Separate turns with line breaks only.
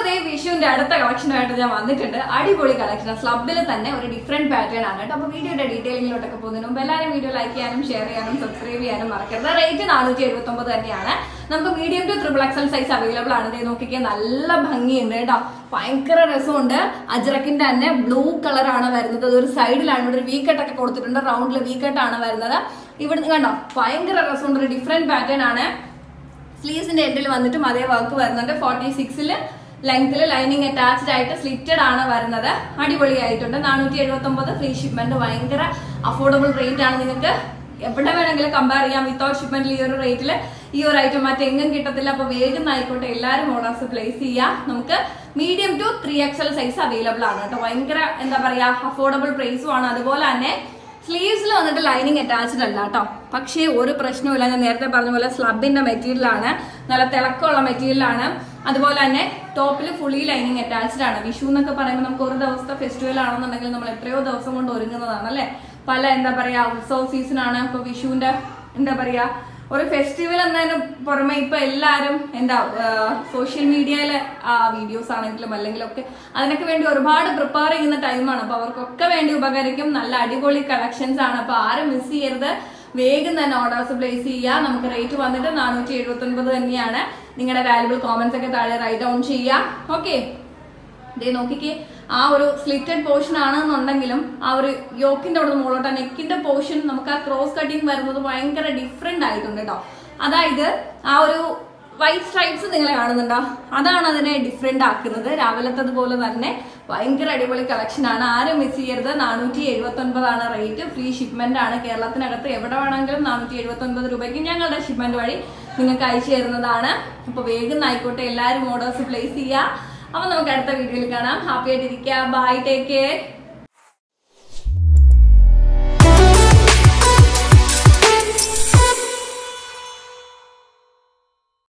ദേ വിഷുവിന്റെ അടുത്ത കളക്ഷനുമായിട്ട് ഞാൻ വന്നിട്ടുണ്ട് അടിപൊളി കളക്ഷൻ സ്ലബിൽ തന്നെ ഒരു ഡിഫറെന്റ് പാറ്റേൺ ആണ് കേട്ടോ അപ്പൊ വീഡിയോയുടെ ഡീറ്റെയിലിങ്ങിലോട്ടൊക്കെ പോകുന്നതിന് മുമ്പ് എല്ലാവരും വീഡിയോ ലൈക്ക് ചെയ്യാനും ഷെയർ ചെയ്യാനും സബ്സ്ക്രൈബ് ചെയ്യാനും മറക്കരുത് റേറ്റ് നാനൂറ്റി എഴുപത്തി ഒമ്പത് തന്നെയാണ് നമുക്ക് medium to triple XL size available ആണ് ദേ നോക്കിക്കാൻ നല്ല ഭംഗിയുണ്ട് കേട്ടോ ഭയങ്കര രസമുണ്ട് അജ്രക്കിന്റെ തന്നെ ബ്ലൂ കളർ ആണ് വരുന്നത് അതൊരു സൈഡിലാണ് ഇവിടെ ഒരു വീക്കട്ട് ഒക്കെ കൊടുത്തിട്ടുണ്ട് റൗണ്ടിൽ വീക്കട്ട് ആണ് വരുന്നത് ഇവിടെ കണ്ടോ ഭയങ്കര രസമുണ്ട് ഒരു ഡിഫറെന്റ് പാറ്റേൺ ആണ് സ്ലീവ്സിന്റെ എൻഡിൽ വന്നിട്ടും അതേ വർക്ക് വരുന്നുണ്ട് ഫോർട്ടി സിക്സിൽ ലെങ്ത്തിൽ ലൈനിങ് അറ്റാച്ച്ഡ് ആയിട്ട് സ്ലിറ്റഡ് ആണ് വരുന്നത് അടിപൊളിയായിട്ടുണ്ട് നാനൂറ്റി എഴുപത്തി ഒമ്പത് ഫ്രീ ഷിപ്മെന്റ് ഭയങ്കര അഫോർഡബിൾ റേറ്റ് ആണ് നിങ്ങൾക്ക് എവിടെ വേണമെങ്കിലും കമ്പയർ ചെയ്യാം വിത്തൗട്ട് ഷിപ്മെന്റിൽ ഈ ഒരു റേറ്റിൽ ഈ ഒരു ഐറ്റം മറ്റെങ്ങും കിട്ടത്തില്ല അപ്പൊ വേഗം ആയിക്കോട്ടെ എല്ലാവരും ഓർഡേഴ്സ് പ്ലേസ് ചെയ്യാം നമുക്ക് medium to three XL size available ആണ് കേട്ടോ ഭയങ്കര എന്താ പറയാ അഫോർഡബിൾ പ്രൈസും ആണ് അതുപോലെ തന്നെ സ്ലീവ്സിൽ വന്നിട്ട് ലൈനിങ് അറ്റാച്ച്ഡ് അല്ല കേട്ടോ പക്ഷേ ഒരു പ്രശ്നവുമില്ല ഞാൻ നേരത്തെ പറഞ്ഞ പോലെ സ്ലബിന്റെ മെറ്റീരിയലാണ് നല്ല തിളക്കമുള്ള മെറ്റീരിയലാണ് അതുപോലെ തന്നെ ടോപ്പിൽ ഫുള്ളി ലൈനിങ് അറ്റാച്ച്ഡ് ആണ് വിഷു എന്നൊക്കെ പറയുമ്പോൾ നമുക്ക് ഒരു ദിവസത്തെ ഫെസ്റ്റിവൽ ആണെന്നുണ്ടെങ്കിൽ നമ്മൾ എത്രയോ ദിവസം കൊണ്ട് ഒരുങ്ങുന്നതാണ് അല്ലെ പല എന്താ പറയാ ഉത്സവ സീസൺ ആണ് ഇപ്പൊ വിഷുവിന്റെ എന്താ പറയാ ഒരു ഫെസ്റ്റിവൽ എന്നതിന് പുറമെ ഇപ്പൊ എല്ലാരും എന്താ സോഷ്യൽ മീഡിയയിലെ വീഡിയോസ് ആണെങ്കിലും അല്ലെങ്കിൽ ഒക്കെ അതിനൊക്കെ വേണ്ടി ഒരുപാട് പ്രിപ്പയർ ചെയ്യുന്ന ടൈമാണ് അപ്പൊ അവർക്കൊക്കെ വേണ്ടി ഉപകരിക്കും നല്ല അടിപൊളി കളക്ഷൻസ് ആണ് അപ്പൊ ആരും മിസ് ചെയ്യരുത് വേഗം തന്നെ ഓർഡേഴ്സ് പ്ലേസ് ചെയ്യുക നമുക്ക് റേറ്റ് വന്നിട്ട് നാനൂറ്റി എഴുപത്തി ഒൻപത് തന്നെയാണ് നിങ്ങളുടെ വാല്യുബിൾ കോമന്റ്സ് ഒക്കെ താഴെ റൈറ്റ് ഡൗൺ ചെയ്യുക ഓക്കെ ദേ നോക്കിക്കേ ആ ഒരു സ്ലിറ്റഡ് പോർഷൻ ആണെന്നുണ്ടെങ്കിലും ആ ഒരു യോക്കിന്റെ അവിടെ മുകളോട്ട് നെക്കിന്റെ പോർഷൻ നമുക്ക് ആ ക്രോസ് കട്ടിങ് വരുന്നത് ഭയങ്കര ഡിഫറെന്റ് ആയിട്ടുണ്ട് കേട്ടോ അതായത് ആ ഒരു വൈറ്റ് സ്ട്രൈപ്സ് നിങ്ങൾ കാണുന്നുണ്ടോ അതാണ് അതിനെ ഡിഫറെന്റ് ആക്കുന്നത് രാവിലത്തത് പോലെ തന്നെ ഭയങ്കര അടിപൊളി കളക്ഷൻ ആണ് ആരും മിസ് ചെയ്യരുത് നാനൂറ്റി എഴുപത്തി ഒൻപതാണ് റേറ്റ് ഫ്രീ ഷിപ്മെന്റ് ആണ് കേരളത്തിനകത്ത് എവിടെ വേണമെങ്കിലും നാനൂറ്റി എഴുപത്തി ഒൻപത് രൂപയ്ക്ക് ഞങ്ങളുടെ ഷിപ്മെന്റ് വഴി നിങ്ങൾക്ക് അയച്ചു തരുന്നതാണ് അപ്പൊ വേഗം ആയിക്കോട്ടെ എല്ലാവരും ഓർഡേഴ്സ് പ്ലേസ് ചെയ്യുക അപ്പൊ നമുക്ക് അടുത്ത വീഡിയോയിൽ കാണാം ഹാപ്പി ആയിട്ടിരിക്കുക ബൈ ടേക്ക് കെയർ